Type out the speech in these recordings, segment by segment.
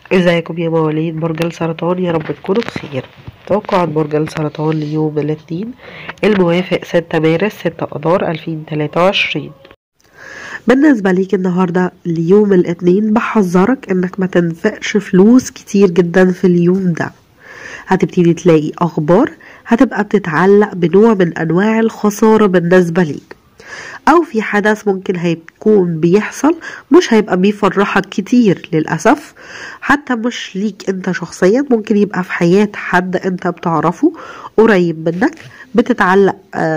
ازيكم يا مواليد برج السرطان يا رب تكونوا بخير توقعات برج السرطان ليوم الاثنين الموافق 6 مارس 6 اذار 2023 بالنسبة ليك النهاردة ليوم الاثنين بحذرك انك ما تنفقش فلوس كتير جدا في اليوم ده هتبتدي تلاقي اخبار هتبقى بتتعلق بنوع من انواع الخسارة بالنسبة ليك او في حدث ممكن هيكون بيحصل مش هيبقى بيفرحك كتير للأسف حتى مش ليك انت شخصيا ممكن يبقى في حياة حد انت بتعرفه قريب منك بتتعلق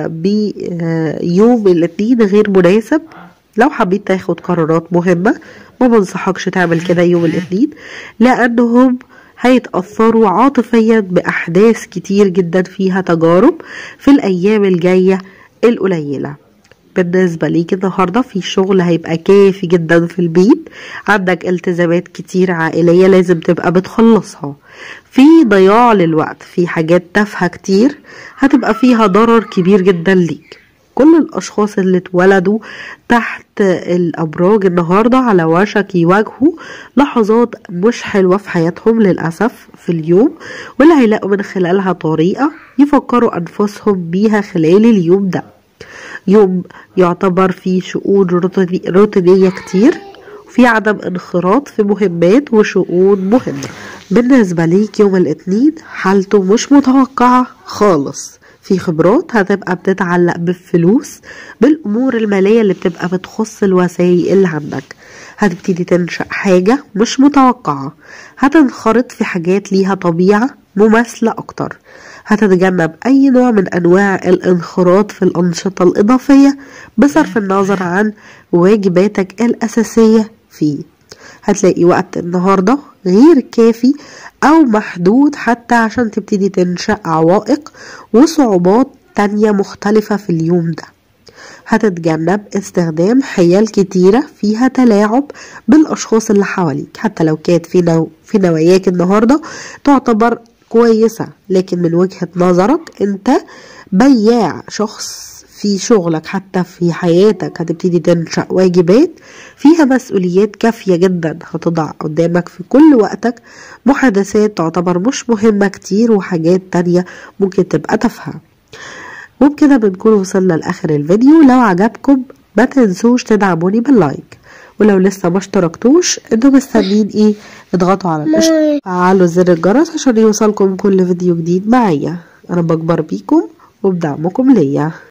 بيوم الاثنين غير مناسب لو حبيت تاخد قرارات مهمة ما بنصحكش تعمل كده يوم الاثنين لأنهم هيتأثروا عاطفيا بأحداث كتير جدا فيها تجارب في الأيام الجاية القليلة بالنسبة ليك النهاردة في شغل هيبقى كافي جدا في البيت عندك التزامات كتير عائلية لازم تبقى بتخلصها في ضياع للوقت في حاجات تافهة كتير هتبقى فيها ضرر كبير جدا ليك كل الأشخاص اللي اتولدوا تحت الأبراج النهاردة على وشك يواجهوا لحظات مش حلوة في حياتهم للأسف في اليوم واللي هيلاقوا من خلالها طريقة يفكروا أنفسهم بيها خلال اليوم ده يوم يعتبر فيه شؤون روتينية كتير وفي عدم انخراط في مهمات وشؤون مهمة بالنسبة ليك يوم الاثنين حالته مش متوقعة خالص في خبرات هتبقى بتتعلق بالفلوس بالأمور المالية اللي بتبقى بتخص الوسائل اللي عندك هتبتدي تنشأ حاجة مش متوقعة هتنخرط في حاجات ليها طبيعة مماثلة أكتر هتتجنب أي نوع من أنواع الانخراط في الأنشطة الإضافية بصرف النظر عن واجباتك الأساسية فيه هتلاقي وقت النهاردة غير كافي أو محدود حتى عشان تبتدي تنشأ عوائق وصعوبات تانية مختلفة في اليوم ده هتتجنب استخدام حيل كتيرة فيها تلاعب بالأشخاص اللي حواليك حتى لو كانت في, نو في نواياك النهاردة تعتبر كويسة لكن من وجهة نظرك انت بياع شخص في شغلك حتى في حياتك هتبتدي تنشأ واجبات فيها مسؤوليات كافية جدا هتضع قدامك في كل وقتك محادثات تعتبر مش مهمة كتير وحاجات تانية ممكن تبقى تافهة وبكده بنكون وصلنا لآخر الفيديو لو عجبكم ما تنسوش تدعموني باللايك ولو لسه ما اشتركتوش انتوا مستنيين ايه اضغطوا على الاشتراك فعلوا زر الجرس عشان يوصلكم كل فيديو جديد معايا انا بكبر بيكم وبدعمكم ليا